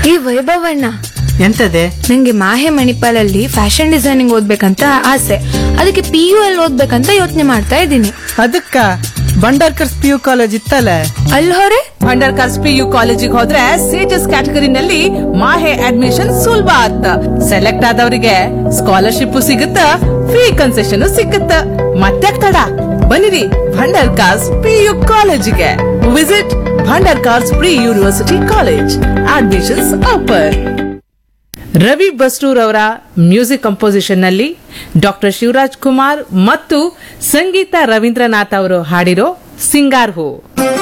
ಈ ವೈಭವಣ್ಣ ಎಂತದೆ ನಂಗೆ ಮಾಹೆ ಮಣಿಪಾಲಲ್ಲಿ fashion designing ಓದ್ಬೇಕಂತ ಆಸೆ ಅದಕ್ಕೆ ಪಿ ಯು ಅಲ್ಲಿ ಓದ್ಬೇಕಂತ ಯೋಚನೆ ಮಾಡ್ತಾ ಇದ್ದೀನಿ ಅದಕ್ಕ ಬಂಡಾರ್ಕರ್ಸ್ ಪಿ ಯು ಕಾಲೇಜ್ ಇತ್ತಲ್ಲ ಅಲ್ಲಿ ಹೊರೆ ಅಂಡರ್ ಕರ್ಸ್ ಪಿ ಯು ಕಾಲೇಜಿಗೆ ಹೋದ್ರೆ ಸೇಜಸ್ ಕ್ಯಾಟಗರಿನಲ್ಲಿ ಮಾಹೆ ಅಡ್ಮಿಷನ್ ಸುಲಭ ಆತ್ತ ಸೆಲೆಕ್ಟ್ ಆದವರಿಗೆ ಸ್ಕಾಲರ್ಶಿಪ್ ಸಿಗುತ್ತ ಫ್ರೀ ಕನ್ಸೆಷನ್ ಸಿಕ್ಕುತ್ತ ಮತ್ತೆ ತಡ ಬನ್ನಿರಿ ಭಂಡಾರ್ ಕಾರ್ಸ್ ಪಿ ಯು ಕಾಲೇಜಿಗೆ visit Bhandarkars pre university college admissions offer Ravi Basrur ಅವರ ಮ್ಯೂಸಿಕ್ ಕಂಪೋಸಿಷನ್ ನಲ್ಲಿ ಡಾಕ್ಟರ್ ಶಿವರಾಜ್ ಕುಮಾರ್ ಮತ್ತು ಸಂಗೀತ ರವೀಂದ್ರನಾಥ್ ಅವರು ಹಾಡಿರೋ ಸಿಂಗಾರ್ ಹೂ